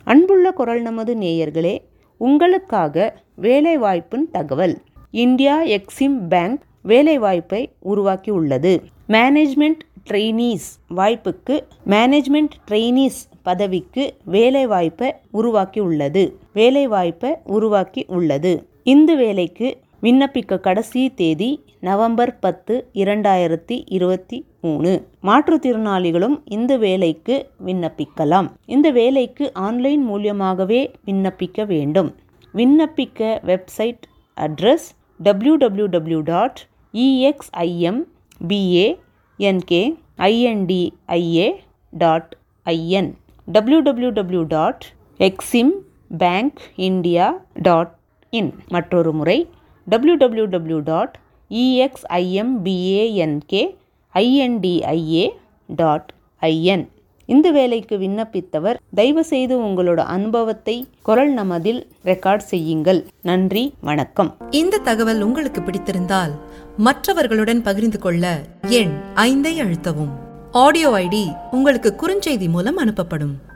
அன்புள்ள குரல் நமது நேயர்களே உங்களுக்காக வேலைவாய்ப்பின் தகவல் இந்தியா எக்ஸிம் பேங்க் வேலைவாய்ப்பை உருவாக்கி உள்ளது மேனேஜ்மெண்ட் ட்ரெய்னீஸ் வாய்ப்புக்கு மேனேஜ்மெண்ட் ட்ரெய்னீஸ் பதவிக்கு வேலைவாய்ப்பை உருவாக்கி உள்ளது வேலைவாய்ப்பை உருவாக்கி உள்ளது இந்த வேலைக்கு விண்ணப்பிக்க கடைசி தேதி நவம்பர் பத்து இரண்டாயிரத்தி இருபத்தி மூணு மாற்றுத்திறனாளிகளும் இந்த வேலைக்கு விண்ணப்பிக்கலாம் இந்த வேலைக்கு ஆன்லைன் மூலியமாகவே விண்ணப்பிக்க வேண்டும் விண்ணப்பிக்க website address W W W dot EXIM BA என்கே INDIA dot IN W W W dot Exim bank India dot in மற்றொரு முறை W W W dot இஎக்ஸ்ஐஎம்பிஏஎன்கே INDIA dot IN இந்த வேலைக்கு விண்ணப்பித்தவர் தயவு செய்து உங்களோட அனுபவத்தை குரல் நமதில் ரெக்கார்ட் செய்யுங்கள் நன்றி வணக்கம் இந்த தகவல் உங்களுக்கு பிடித்திருந்தால் மற்றவர்களுடன் பகிர்ந்து கொள்ள எண் ஐந்தை அழுத்தவும் ஆடியோ ஐடி உங்களுக்கு குறுஞ்செய்தி மூலம் அனுப்பப்படும்